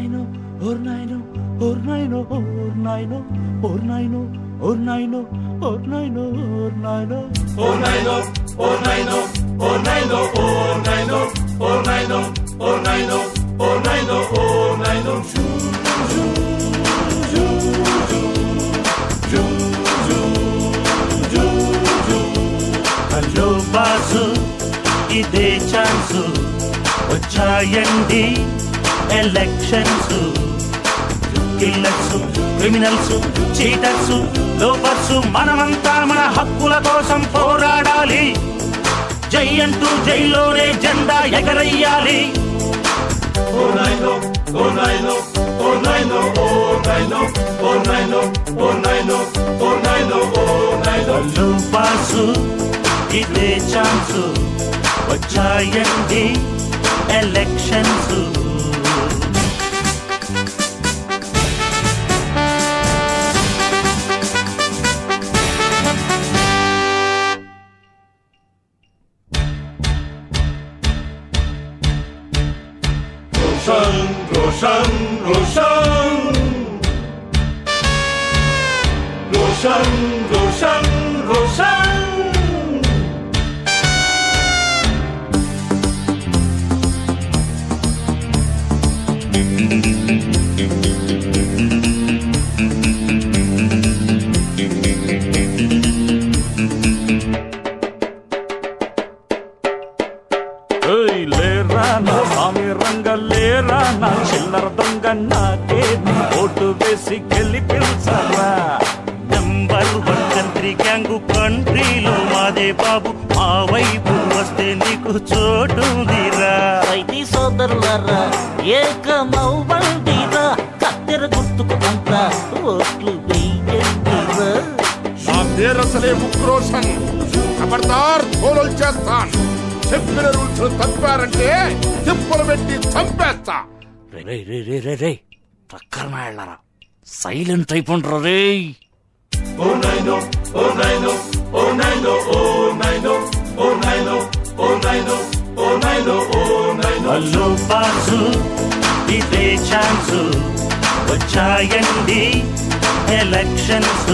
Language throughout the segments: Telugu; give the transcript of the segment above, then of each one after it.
naino, or naino, or naino, or naino, or naino, or naino, or naino, or naino. ఓ నైనో ఓ నైనో ఓ నైనో ఓ నైనో ఓ నైనో ఓ నైనో ఓ నైనో ఓ నైనో హలో బాసు ఇదే ఛాన్సు వచ్చాయండి elections killers criminals cheaters loafers మనమంతా మన హక్కుల కోసం పోరాడాలి జై అంటూ జైల్లోనే జెండా ఎగరయ్యాలి ఓ నైనో ఓ నైనో ఓ నైనో ఓ నైనో ఓ నైనో ఓ నైనో ఓ నైనో ఓ నైనో హలో బాసు ఇదే ఛాన్సు వచ్చాయండి ఎలక్షన్స్ రోషన్ రోషన్ రోషన్ రోషన్ రోషన్ రోషన్ ఏయ్ లేరా నా స్వామి రంగ లేరా నా చిల్లర దొంగ నాకే నీ ఓటు వేసి గెలిపించరా నెంబర్ వన్ కంట్రీ గ్యాంగు కంట్రీలో మాదే బాబు మా వైపు వస్తే నీకు చోటుందిరా రైతీ సోదరులారా ఏకమవ్వండిరా కత్తెర గుర్తుకు అంతా ఓట్లు వెయ్యండిరా నా పేరసలే ఉక్రోషన్ ఖబర్దార్ తోలలు చేస్తాను చెప్పిన రూల్స్ తప్పారంటే తిప్పలు పెట్టి చంపేస్తా రే రే రే రే రే రే ప్రక్కన వెళ్ళరా సైలెంట్ అయిపోండ్రా రే ఓ నైనో ఓ నైనో ఓ నైనో ఓ నైనో ఓ నైనో ఓ నైనో ఓ నైనో ఓ నైనో హలో బాసు ఇదే ఛాన్సు వచ్చాయండి ఎలక్షన్స్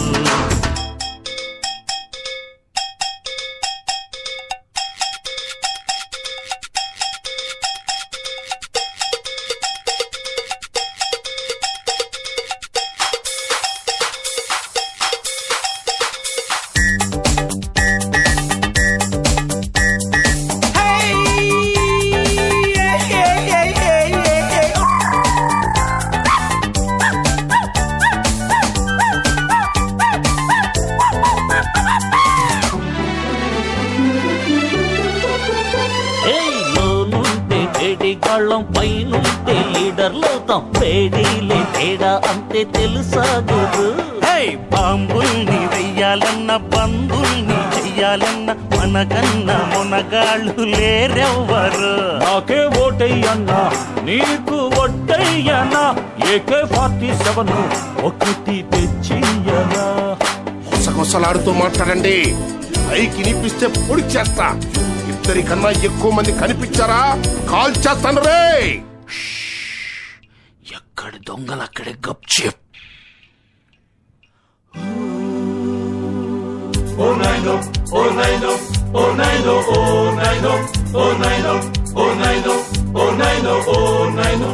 ఏయ్ లోనుంటే వేడి గాళ్ళం పైనుంటే లీడర్లవుతాం వేడిలే తేడా అంతే తెలుసా గురు హే బాంబుల్ని వెయ్యాలన్న బంధుల్ని చెయ్యాలన్న మనకన్న మునగాళ్ళు లేరెవ్వరు నాకే ఓటయ్యన్నా నీకు ఒట్టయ్యన్నా ఏకే ఫార్టీ సెవెన్ ఒకటి తెచ్చియనా గుసగుసలాడుతూ మాట్లాడండి పైకి వినిపిస్తే పొడి చేస్తా ఇద్దరికన్నా ఎక్కువ మంది కనిపించారా కాల్ చేస్తాను రే ఎక్కడి దొంగలు అక్కడే గప్చెప్ ఓ నైనో ఓ నైనో ఓ నైనో ఓ నైనో ఓ నైనో ఓ నైనో ఓ నైనో ఓ నైనో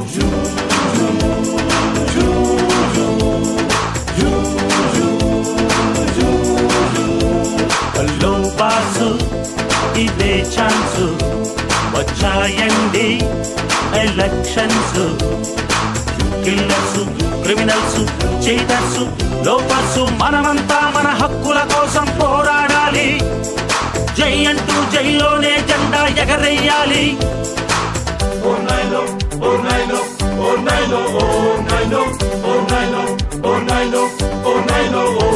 హలో బాసు ఇదే ఛాన్సు వచ్చాయండి elections killers criminals cheaters loafers మనమంతా మన హక్కుల కోసం పోరాడాలి జై అంటూ జైల్లోనే జెండా ఎగరేయాలి ఓ నైనో ఓ నైనో ఓ నైనో ఓ నైనో ఓ నైనో ఓ నైనో ఓ నైనో ఓ